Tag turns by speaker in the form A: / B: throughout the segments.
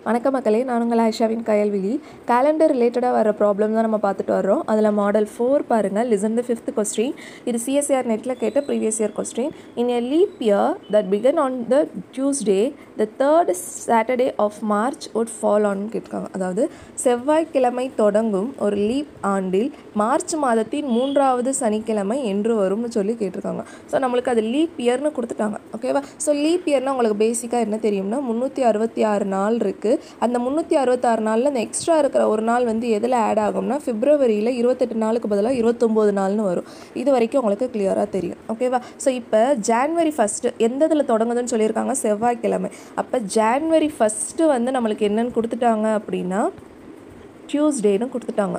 A: வணக்கம் மக்களே நான் உங்கள் ஆயிஷாவின் கயல்விழி கேலண்டர் ரிலேட்டடாக வர ப்ராப்ளம் தான் நம்ம பார்த்துட்டு வரோம் அதில் மாடல் ஃபோர் பாருங்கள் லிசன் த ஃபிஃப்த் கொஸ்டின் இது சிஎஸ்ஆர் நெட்டில் கேட்ட previous year question in a leap year that began on the Tuesday the third Saturday of March would fall on கேட்காங்க அதாவது செவ்வாய்க்கிழமை தொடங்கும் ஒரு லீப் ஆண்டில் மார்ச் மாதத்தின் மூன்றாவது சனிக்கிழமை என்று வரும்னு சொல்லி கேட்டிருக்காங்க ஸோ நம்மளுக்கு அது லீப் இயர்னு கொடுத்துட்டாங்க ஓகேவா ஸோ லீப் இயர்னால் உங்களுக்கு பேசிக்காக என்ன தெரியும்னா முந்நூற்றி அறுபத்தி ஆறு நாள் இருக்குது அந்த முந்நூற்றி அறுபத்தாறு நாளில் இந்த எக்ஸ்ட்ரா இருக்கிற ஒரு நாள் வந்து எதில் ஆட் ஆகும்னா பிப்ரவரியில் இருபத்தெட்டு நாளுக்கு பதிலாக இருபத்தொம்போது நாள்னு வரும் இது வரைக்கும் உங்களுக்கு கிளியராக தெரியும் ஓகேவா ஸோ இப்போ ஜான்வரி ஃபஸ்ட்டு எந்த இதில் தொடங்குதுன்னு சொல்லியிருக்காங்க செவ்வாய்க்கிழமை அப்போ ஜான்வரி ஃபஸ்ட்டு வந்து நம்மளுக்கு என்னன்னு கொடுத்துட்டாங்க அப்படின்னா டியூஸ்டேன்னு கொடுத்துட்டாங்க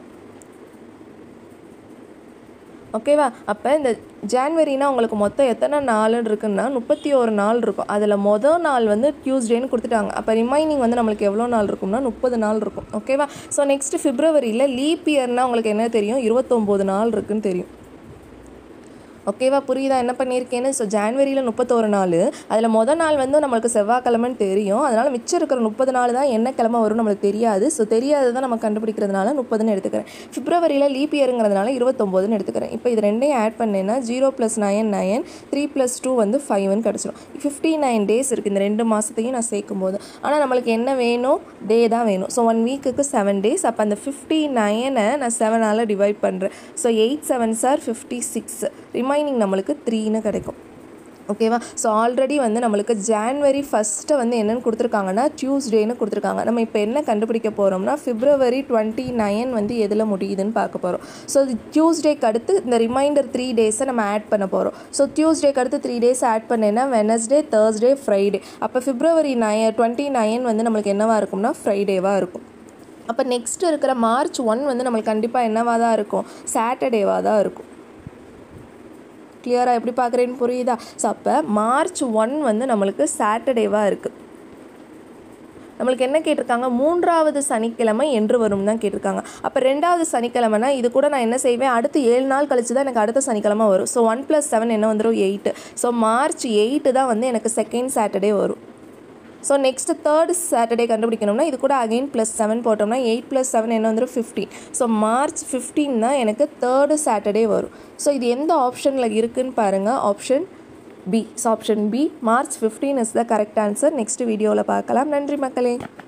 A: ஓகேவா அப்போ இந்த ஜான்வரினா உங்களுக்கு மொத்தம் எத்தனை நாள்னு இருக்குன்னா முப்பத்தி ஒரு நாள் இருக்கும் அதில் மொதல் நாள் வந்து டியூஸ்டேன்னு கொடுத்துட்டாங்க அப்போ ரிமைனிங் வந்து நம்மளுக்கு எவ்வளோ நாள் இருக்கும்னா முப்பது நாள் இருக்கும் ஓகேவா ஸோ நெக்ஸ்ட் பிப்ரவரியில் லீப் இயர்னால் உங்களுக்கு என்ன தெரியும் இருபத்தொம்போது நாள் இருக்குன்னு தெரியும் ஓகேவா புரியுதா என்ன பண்ணியிருக்கேன்னு ஸோ ஜான்வரியில் முப்பத்தோரு நாள் அதில் மொதல் நாள் வந்து நம்மளுக்கு செவ்வாய்க்கிழமைன்னு தெரியும் அதனால் மிச்சம் இருக்கிற முப்பது நாள் தான் என்ன கிழமை வரும் நம்மளுக்கு தெரியாது ஸோ தெரியாது தான் நம்ம கண்டுபிடிக்கிறதுனால முப்பதுன்னு எடுத்துக்கிறேன் பிப்ரவரியில் லீப் இயருங்கிறதுனால இருபத்தொம்போதுன்னு எடுத்துக்கிறேன் இப்போ இது ரெண்டையும் ஆட் பண்ணேன்னா zero plus nine nine three plus two வந்து ஃபைவ்னு கிடச்சிரும் ஃபிஃப்டி நைன் டேஸ் இருக்குது இந்த ரெண்டு மாதத்தையும் நான் சேர்க்கும் போது ஆனால் நம்மளுக்கு என்ன வேணும் டே தான் வேணும் ஸோ ஒன் வீக்குக்கு செவன் டேஸ் அப்போ அந்த ஃபிஃப்டி நைனை நான் செவனால் டிவைட் பண்ணுறேன் so eight seven sir fifty six remaining நம்மளுக்கு த்ரீன்னு கிடைக்கும் ஓகேவா ஸோ ஆல்ரெடி வந்து நம்மளுக்கு ஜான்வரி ஃபஸ்ட்டு வந்து என்னென்னு கொடுத்துருக்காங்கன்னா டியூஸ்டேன்னு கொடுத்துருக்காங்க நம்ம இப்போ என்ன கண்டுபிடிக்க போகிறோம்னா பிப்ரவரி டுவெண்ட்டி நைன் வந்து எதில் முடியுதுன்னு பார்க்க போகிறோம் ஸோ டியூஸ்டேக்கு அடுத்து இந்த ரிமைண்டர் த்ரீ டேஸை நம்ம ஆட் பண்ண போகிறோம் ஸோ டியூஸ்டேக்கு அடுத்து த்ரீ டேஸ் ஆட் பண்ணேன்னா வெனஸ்டே தேர்ஸ்டே ஃப்ரைடே அப்போ பிப்ரவரி நய டுவெண்ட்டி நைன் வந்து நம்மளுக்கு என்னவாக இருக்கும்னா ஃப்ரைடேவாக இருக்கும் அப்போ நெக்ஸ்ட் இருக்கிற மார்ச் ஒன் வந்து நம்மளுக்கு கண்டிப்பாக என்னவாக தான் இருக்கும் சாட்டர்டேவாக தான் இருக்கும் கிளியராக எப்படி பார்க்குறேன்னு புரியுதா ஸோ அப்போ மார்ச் ஒன் வந்து நம்மளுக்கு சாட்டர்டேவாக இருக்குது நம்மளுக்கு என்ன கேட்டிருக்காங்க மூன்றாவது சனிக்கிழமை என்று வரும் தான் கேட்டிருக்காங்க அப்போ ரெண்டாவது சனிக்கிழமைனா இது கூட நான் என்ன செய்வேன் அடுத்து ஏழு நாள் கழிச்சு தான் எனக்கு அடுத்த சனிக்கிழமை வரும் ஸோ ஒன் ப்ளஸ் செவன் என்ன வந்துடும் எயிட்டு ஸோ மார்ச் எயிட்டு தான் வந்து எனக்கு செகண்ட் சாட்டர்டே வரும் ஸோ நெக்ஸ்ட் தேர்ட் சாட்டர்டே கண்டுபிடிக்கணும்னா இது கூட அகெயின் ப்ளஸ் செவன் போட்டோம்னா எயிட் ப்ளஸ் செவன் என்ன வந்துடும் ஃபிஃப்டீன் ஸோ மார்ச் ஃபிஃப்டீன் தான் எனக்கு தேர்டு சாட்டர்டே வரும் ஸோ இது எந்த ஆப்ஷனில் இருக்குன்னு பாருங்கள் option B so option B March fifteen is the correct answer next வீடியோவில் பார்க்கலாம் நன்றி மக்களே